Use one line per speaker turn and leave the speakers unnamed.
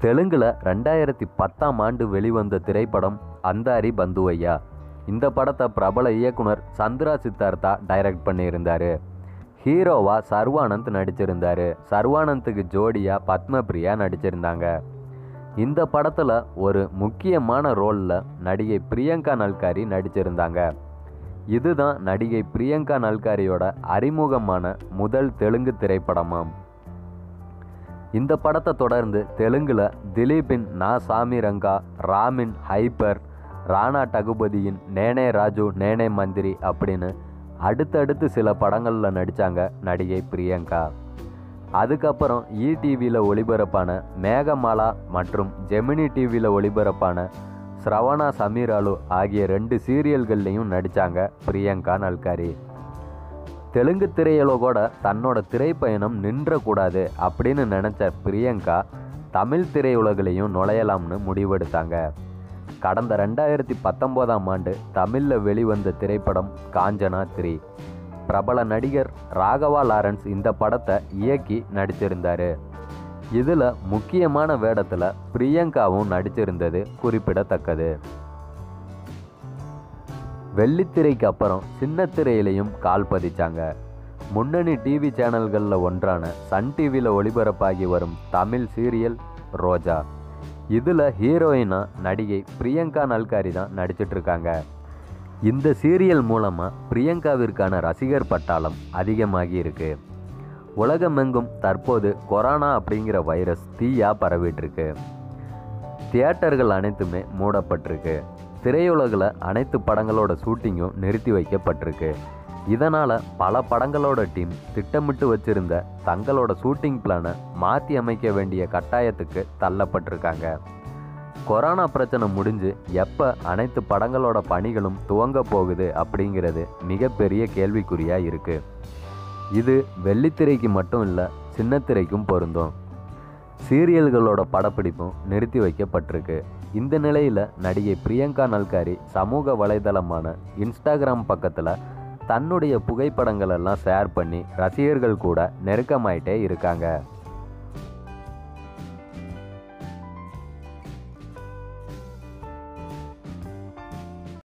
தெலுங்கில் ரெண்டாயிரத்தி பத்தாம் ஆண்டு வெளிவந்த திரைப்படம் அந்தாரி பந்துவையா இந்த படத்தை பிரபல இயக்குனர் சந்திரா சித்தார்த்தா டைரக்ட் பண்ணியிருந்தார் ஹீரோவா சர்வானந்த் நடிச்சிருந்தாரு சர்வானந்துக்கு ஜோடியா பத்மபிரியா நடிச்சிருந்தாங்க இந்த படத்தில் ஒரு முக்கியமான ரோலில் நடிகை பிரியங்கா நல்காரி நடிச்சிருந்தாங்க இதுதான் நடிகை பிரியங்கா நல்காரியோட அறிமுகமான முதல் தெலுங்கு திரைப்படமாம் இந்த படத்தை தொடர்ந்து தெலுங்கில் திலீப்பின் நா சாமி ரங்கா ராமின் ஹைப்பர் ராணா டகுபதியின் நேனே ராஜு நேனே மந்திரி அப்படின்னு அடுத்தடுத்து சில படங்களில் நடித்தாங்க நடிகை பிரியங்கா அதுக்கப்புறம் இடிவியில் ஒளிபரப்பான மேகமாலா மற்றும் ஜெமினி டிவியில் ஒளிபரப்பான ஸ்ரவணா சமீராலு ஆகிய ரெண்டு சீரியல்கள்லையும் நடித்தாங்க பிரியங்கா நல்காரி தெலுங்கு திரையுலகோட தன்னோட திரைப்பயணம் நின்றக்கூடாது அப்படின்னு நினச்ச பிரியங்கா தமிழ் திரையுலகிலையும் நுழையலாம்னு முடிவெடுத்தாங்க கடந்த ரெண்டாயிரத்தி பத்தொம்போதாம் ஆண்டு தமிழில் வெளிவந்த திரைப்படம் காஞ்சனா த்ரீ பிரபல நடிகர் ராகவா லாரன்ஸ் இந்த படத்தை இயக்கி நடிச்சிருந்தாரு இதில் முக்கியமான வேடத்தில் பிரியங்காவும் நடிச்சிருந்தது குறிப்பிடத்தக்கது வெள்ளித்திரைக்கு அப்புறம் சின்ன திரையிலையும் கால் பதிச்சாங்க முன்னணி டிவி சேனல்களில் ஒன்றான சன் டிவியில் ஒளிபரப்பாகி வரும் தமிழ் சீரியல் ரோஜா இதில் ஹீரோயினா நடிகை பிரியங்கா நல்காரி தான் நடிச்சிட்டு இருக்காங்க இந்த சீரியல் மூலமாக பிரியங்காவிற்கான ரசிகர் பட்டாளம் அதிகமாகி இருக்கு உலகமெங்கும் தற்போது கொரோனா அப்படிங்கிற வைரஸ் தீயா பரவிட்டுருக்கு தியேட்டர்கள் அனைத்துமே மூடப்பட்டிருக்கு திரையுலகில் அனைத்து படங்களோட ஷூட்டிங்கும் நிறுத்தி வைக்கப்பட்டிருக்கு இதனால் பல படங்களோட டீம் திட்டமிட்டு வச்சிருந்த தங்களோட ஷூட்டிங் பிளானை மாற்றி அமைக்க வேண்டிய கட்டாயத்துக்கு தள்ளப்பட்டிருக்காங்க கொரோனா பிரச்சனை முடிஞ்சு எப்போ அனைத்து படங்களோட பணிகளும் துவங்க போகுது அப்படிங்கிறது மிகப்பெரிய கேள்விக்குறியாக இருக்குது இது வெள்ளித்திரைக்கு மட்டும் இல்லை சின்னத்திரைக்கும் பொருந்தும் சீரியல்களோட படப்பிடிப்பும் நிறுத்தி வைக்கப்பட்டிருக்கு இந்த நிலையில் நடிகை பிரியங்கா நல்காரி சமூக வலைதளமான இன்ஸ்டாகிராம் பக்கத்தில் தன்னுடைய புகைப்படங்கள் எல்லாம் ஷேர் பண்ணி ரசிகர்கள் கூட நெருக்கமாயிட்டே இருக்காங்க